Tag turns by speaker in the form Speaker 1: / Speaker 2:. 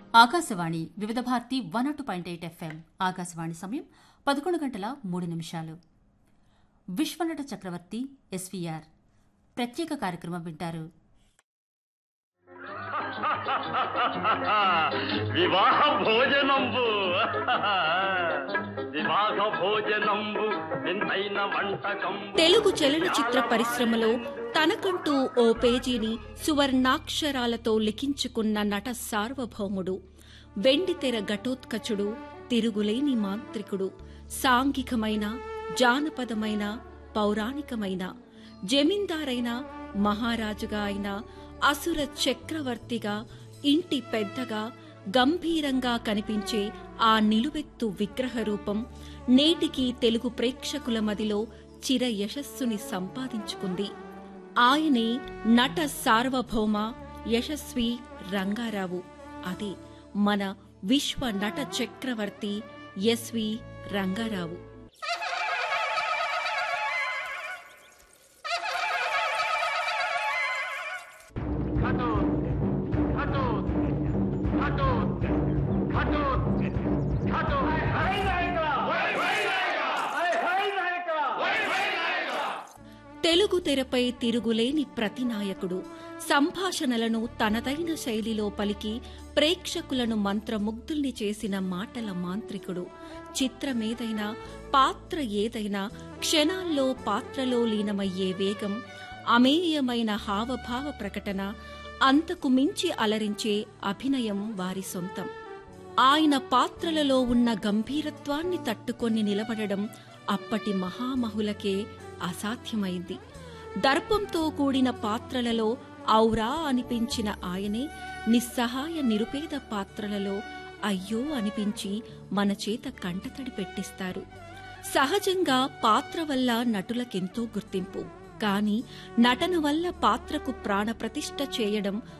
Speaker 1: Akashvani Vividh Bharati one అటు point eight FM Akashvani సమయం పదకొండు గంటల మూడు నిమిషాలు విశ్వనట చక్రవర్తి ఎస్వీఆర్ ప్రత్యేక కార్యక్రమం వింటారు
Speaker 2: వివాహ భోజనంబు వివాహ భోజనంబు వింతైన వంటకంబు
Speaker 3: తెలుగు చలనచిత్ర పరిశ్రమలో తనకంటూ ఓ పేజీని సువర్ణాక్షరాలతో లిఖించుకున్న నట సార్వభౌముడు వెండితెర ఘటోత్కచుడు తిరుగులేని మాంత్రికుడు సాంఘికమైన జానపదమైన పౌరాణికమైన జమీందారైన మహారాజుగా అయిన అసుర చక్రవర్తిగా ఇంటి పెద్దగా గంభీరంగా కనిపించే ఆ నిలువెత్తు విగ్రహ రూపం నేటికి తెలుగు ప్రేక్షకుల మదిలో చిర యశస్సుని సంపాదించుకుంది ఆయనే నట సార్వభౌమ యశస్వి రంగారావు అదే మన విశ్వ నట చక్రవర్తి ఎస్వి రంగారావు
Speaker 2: ఘటోత్ ఘటోత్ ఘటోత్ ఘటోత్ ఘటోత్ హై నాయక హై నాయక హై నాయక
Speaker 3: తెలుగు తెరపై తిరుగులేని ప్రతినాయకుడు సంభాషణలను తనదైన శైలిలో పలికి ప్రేక్షకులను మంత్రముగ్ధుల్ని చేసిన మాటల మాంత్రికుడు చిత్రమేదైనా పాత్ర ఏదైనా క్షణాల్లో పాత్రలో లీనమయ్యే వేగం అమేయమైన హావభావ ప్రకటన అంతకు మించి అలరించే అభినయం వారి సొంతం ఆయన పాత్రలలో ఉన్న గంభీరత్వాన్ని తట్టుకొని నిలబడడం అప్పటి మహామహులకే అసాధ్యమైంది దర్పంతో కూడిన పాత్రలలో ఔరా అనిపించిన ఆయనే నిస్సహాయ నిరుపేద పాత్రలలో అయ్యో అనిపించి మన చేత కంటతడి పెట్టిస్తారు సహజంగా పాత్ర వల్ల నటులకెంతో గుర్తింపు కాని నటన వల్ల పాత్రకు ప్రాణప్రతిష్ఠ చేయడం